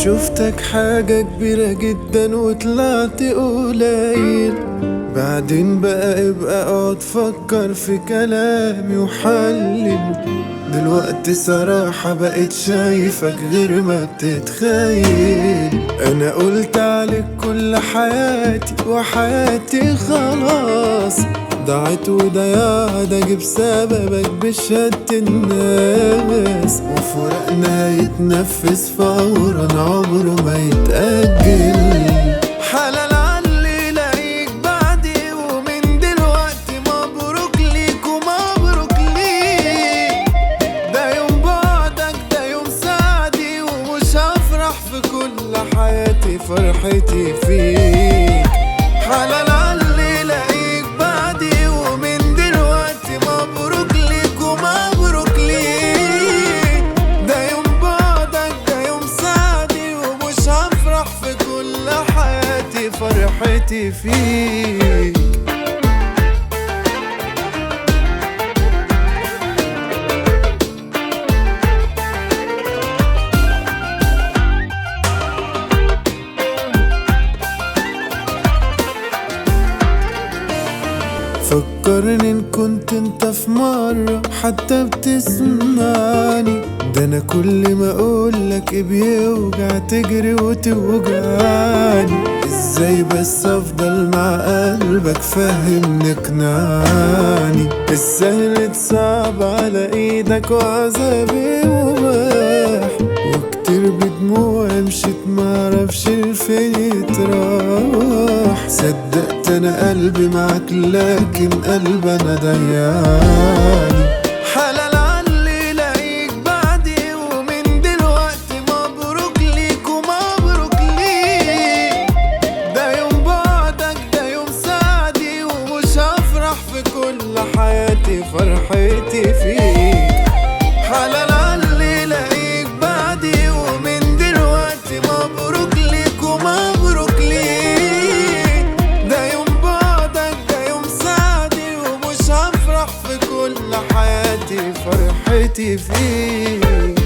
شفتك حاجة كبيرة جدا وطلعت قليل بعدين بقى ابقى اقعد فكر في كلامي وحلل دلوقتي صراحة بقيت شايفك غير ما بتتخيل انا قلت عليك كل حياتي وحياتي خلاص ضاعت وضيعت بسببك بشهادة الناس وفرقنا يتنفس فورا عمره ما يتأجل حلال علي لاقيك بعدي ومن دلوقتي مبروك ليك ومبروك ليك ده يوم بعدك ده يوم سعدي ومش هفرح في كل حياتي فرحتي فيك حلال علي لاقيك بعدي ومن دلوقتي مبروك ليك ومبروك ليك ده يوم بعدك ده يوم سعدي ومش هفرح في كل حياتي فرحتي فيك فكرني ان كنت انت في مرة حتى بتسمعني ده انا كل ما اقولك بيوجع تجري وتوجعني ازاي بس افضل مع قلبك فهمني اقنعني السهل صعب على ايدك وعذابي مباح وكتير بدموع مشيت معرفش لفين يتراح صدقت انا قلبي معاك لكن قلبي انا ضيعني حلال علي لاقيك بعدي ومن دلوقتي مبروك ليك ومبروك ليك ده يوم بعدك ده يوم سعدي ومش هفرح في كل حياتي فرحتي فيك حلال علي لاقيك بعدي ومن دلوقتي مبروك ليك ومبروك ليك ده يوم بعدك ده يوم سعدي ومش هفرح في كل حياتي فرحتي فيك